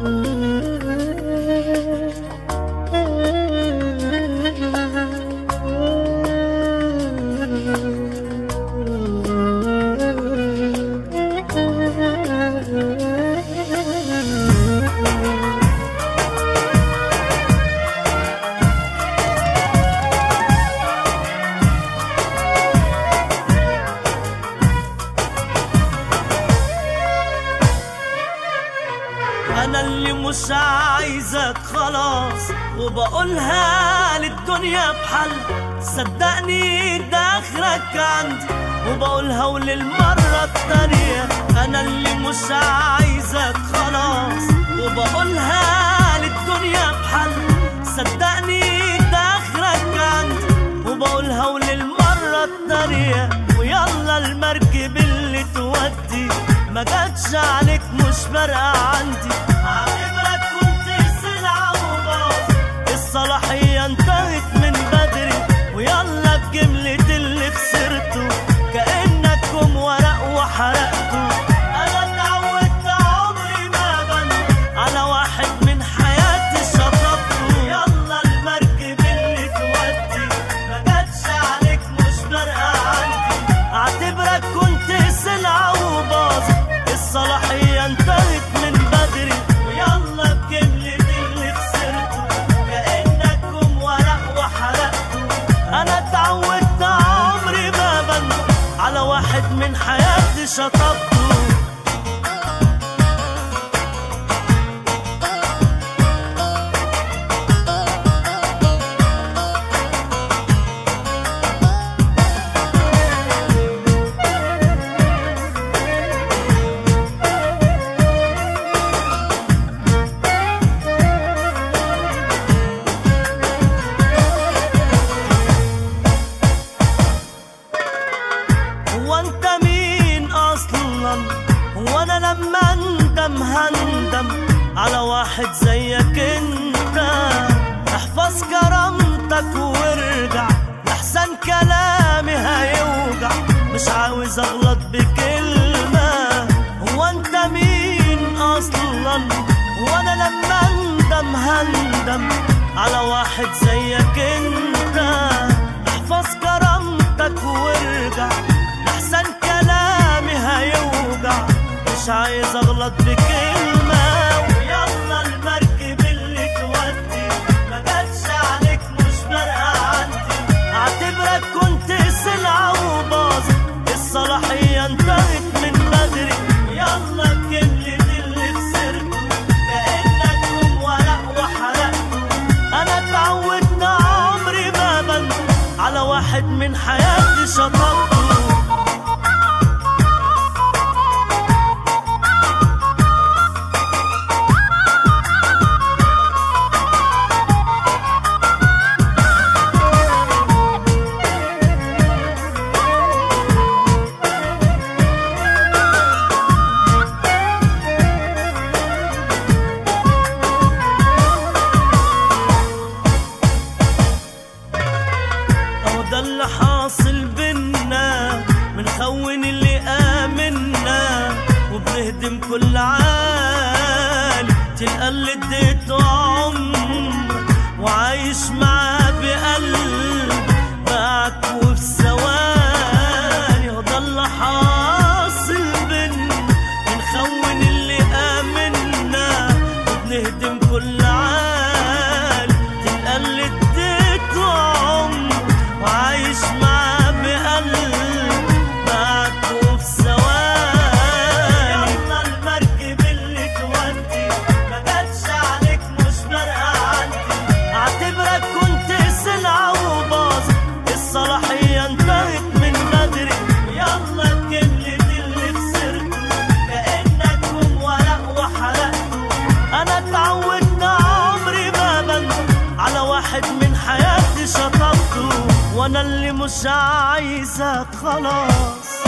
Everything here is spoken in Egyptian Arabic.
انا اللي مش عايزك خلاص وبقولها للدنيا بحل صدقني ده اخرك عندي وبقولها وللمرة التانية انا اللي مش عايزك خلاص وبقولها للدنيا بحل صدقني ده اخرك عندي وبقولها وللمرة التانية ويلا المركب اللي تودي ما جاتش عليك مش فارقة عندي عاملك كنت سلعة وباظ الصلاحية انتهت من بدري ويلا بجملة اللي خسرته كأنك كم ورق وحرقته أنا اتعودت عمري ما بند على واحد من حياتي شطبته يلا المركب اللي تودي ما جاتش عليك مش فارقة عندي اعتبرك كنت سلعة وباظت الصلاحية انتهت من بدري ويلا بجملة اللي خسرته كأنك كم ورق وحرقته أنا اتعودت عمري ما بند على واحد من حياتي شطبته هو انت مين اصلا هو انا لما اندم هندم على واحد زيك انت احفظ كرامتك وارجع لحسن كلامي هيوجع مش عاوز اغلط بكلمة هو انت مين اصلا وانا لما اندم هندم على واحد زيك انت احفظ كرامتك وارجع لحسن كلامي هيوجع مش عايز اغلط بكلمة ويلا المركب اللي تودي ما جاتش عليك مش فارقة عندي اعتبرك كنت سلعة وباظت الصلاحية انتهت من بدري يلا بجملة اللي خسرته كأنك كم ورق وحرقته انا اتعودت عمري ما بند على واحد من حياتي شطبته اهو ده اللي حاصل بينا بنخون اللي آمنا وبنهدم كل عالي تلقى اللي اديته عمر وعايش معاه بقلب معك وفي ثواني اهو ده اللي حاصل بينا بنخون اللي آمنا وبنهدم كل عالي تلقى اللي اديته عمر وعايش معاه بقلب معاك وفي ثواني يلا المركب اللي تودي ما جاتش عليك مش فارقة عندي اعتبرك كنت سلعة وباظت الصلاحية انتهت من بدري يلا بجملة اللي خسرته كأنك كم ورق وحرقته انا اتعودت عمري ما بند على واحد من حياتي شطبته وانا اللي مش عايزك خلاص